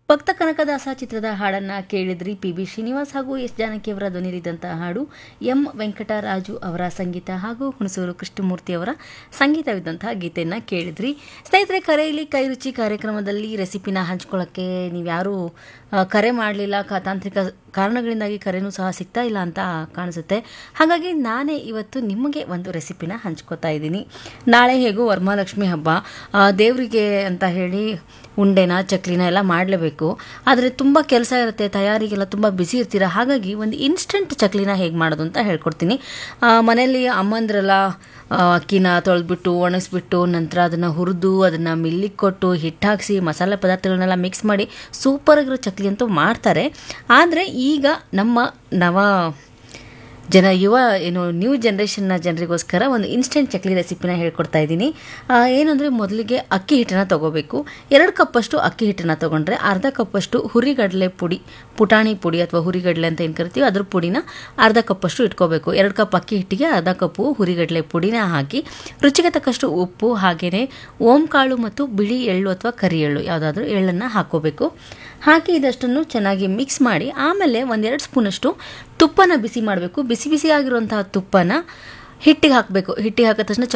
ಭಕ್ತ ಕನಕದಾಸ ಚಿತ್ರದ ಹಾಡನ್ನು ಕೇಳಿದ್ರಿ ಪಿ ಬಿ ಶ್ರೀನಿವಾಸ್ ಹಾಗೂ ಎಸ್ ಜಾನಕಿಯವರ ಧ್ವನಿರಿದ್ದಂತಹ ಹಾಡು ಎಂ ವೆಂಕಟರಾಜು ಅವರ ಸಂಗೀತ ಹಾಗೂ ಹುಣಸೂರು ಕೃಷ್ಣಮೂರ್ತಿ ಅವರ ಸಂಗೀತವಿದ್ದಂತಹ ಗೀತೆಯನ್ನು ಕೇಳಿದ್ರಿ ಸ್ನೇಹಿತರೆ ಕರೆಯಲ್ಲಿ ಕೈ ರುಚಿ ಕಾರ್ಯಕ್ರಮದಲ್ಲಿ ರೆಸಿಪಿನ ಹಂಚ್ಕೊಳ್ಳೋಕ್ಕೆ ನೀವ್ಯಾರೂ ಆ, ಕರೆ ಮಾಡಲಿಲ್ಲ ತಾಂತ್ರಿಕ ಕಾರಣಗಳಿಂದಾಗಿ ಕರೆನೂ ಸಹ ಸಿಗ್ತಾ ಇಲ್ಲ ಅಂತ ಕಾಣಿಸುತ್ತೆ ಹಾಗಾಗಿ ನಾನೇ ಇವತ್ತು ನಿಮಗೆ ಒಂದು ರೆಸಿಪಿನ ಹಂಚ್ಕೋತಾ ಇದ್ದೀನಿ ನಾಳೆ ಹೇಗೂ ವರಮಹಾಲಕ್ಷ್ಮಿ ಹಬ್ಬ ಆ, ದೇವರಿಗೆ ಅಂತ ಹೇಳಿ ಉಂಡೆನ ಚಕ್ಲಿನ ಎಲ್ಲ ಮಾಡಲೇಬೇಕು ಆದರೆ ತುಂಬ ಕೆಲಸ ಇರುತ್ತೆ ತಯಾರಿಗೆಲ್ಲ ತುಂಬ ಬ್ಯುಸಿ ಇರ್ತೀರ ಹಾಗಾಗಿ ಒಂದು ಇನ್ಸ್ಟಂಟ್ ಚಕ್ಲಿನ ಹೇಗೆ ಮಾಡೋದು ಅಂತ ಹೇಳ್ಕೊಡ್ತೀನಿ ಆ, ಮನೆಯಲ್ಲಿ ಅಮ್ಮಂದ್ರೆಲ್ಲ ಆ, ಅಕ್ಕಿನ ತೊಳೆದ್ಬಿಟ್ಟು ಒಣಗಿಸ್ಬಿಟ್ಟು ನಂತರ ಅದನ್ನು ಹುರಿದು ಅದನ್ನು ಮಿಲ್ಲಿಗೆ ಕೊಟ್ಟು ಹಿಟ್ಟು ಹಾಕಿಸಿ ಮಸಾಲೆ ಪದಾರ್ಥಗಳನ್ನೆಲ್ಲ ಮಿಕ್ಸ್ ಮಾಡಿ ಸೂಪರಾಗಿರೋ ಚಕ್ಲಿ ಅಂತೂ ಮಾಡ್ತಾರೆ ಆದರೆ ಈಗ ನಮ್ಮ ನವ ಜನ ಯುವ ಏನು ನ್ಯೂ ಜನ್ರೇಷನ್ನ ಜನರಿಗೋಸ್ಕರ ಒಂದು ಇನ್ಸ್ಟೆಂಟ್ ಚಕ್ಲಿ ರೆಸಿಪಿನ ಹೇಳ್ಕೊಡ್ತಾ ಇದ್ದೀನಿ ಆ, ಏನಂದರೆ ಮೊದಲಿಗೆ ಅಕ್ಕಿ ಹಿಟ್ಟನ್ನು ತೊಗೋಬೇಕು ಎರಡು ಕಪ್ಪಷ್ಟು ಅಕ್ಕಿ ಹಿಟ್ಟನ್ನು ತೊಗೊಂಡ್ರೆ ಅರ್ಧ ಕಪ್ಪಷ್ಟು ಹುರಿಗಡಲೆ ಪುಡಿ ಪುಟಾಣಿ ಪುಡಿ ಅಥವಾ ಹುರಿಗಡಲೆ ಅಂತ ಏನು ಕರಿತೀವಿ ಅದ್ರ ಪುಡಿನ ಅರ್ಧ ಕಪ್ಪಷ್ಟು ಇಟ್ಕೋಬೇಕು ಎರಡು ಕಪ್ ಅಕ್ಕಿ ಹಿಟ್ಟಿಗೆ ಅರ್ಧ ಕಪ್ಪು ಹುರಿಗಡಲೆ ಪುಡಿನ ಹಾಕಿ ರುಚಿಗೆ ತಕ್ಕಷ್ಟು ಉಪ್ಪು ಹಾಗೆಯೇ ಓಂಕಾಳು ಮತ್ತು ಬಿಳಿ ಎಳ್ಳು ಅಥವಾ ಕರಿ ಎಳ್ಳು ಯಾವುದಾದ್ರೂ ಎಳ್ಳನ್ನು ಹಾಕೋಬೇಕು ಹಾಕಿ ಇದಷ್ಟನ್ನು ಚೆನ್ನಾಗಿ ಮಿಕ್ಸ್ ಮಾಡಿ ಆಮೇಲೆ ಒಂದೆರಡು ಸ್ಪೂನಷ್ಟು ತುಪ್ಪನ ಬಿಸಿ ಮಾಡಬೇಕು ಬಿಸಿ ಬಿಸಿ ಆಗಿರುವಂತಹ ತುಪ್ಪನ ಹಿಟ್ಟಿಗೆ ಹಾಕಬೇಕು ಹಿಟ್ಟಿಗೆ ಹಾಕಿದ ತಕ್ಷಣ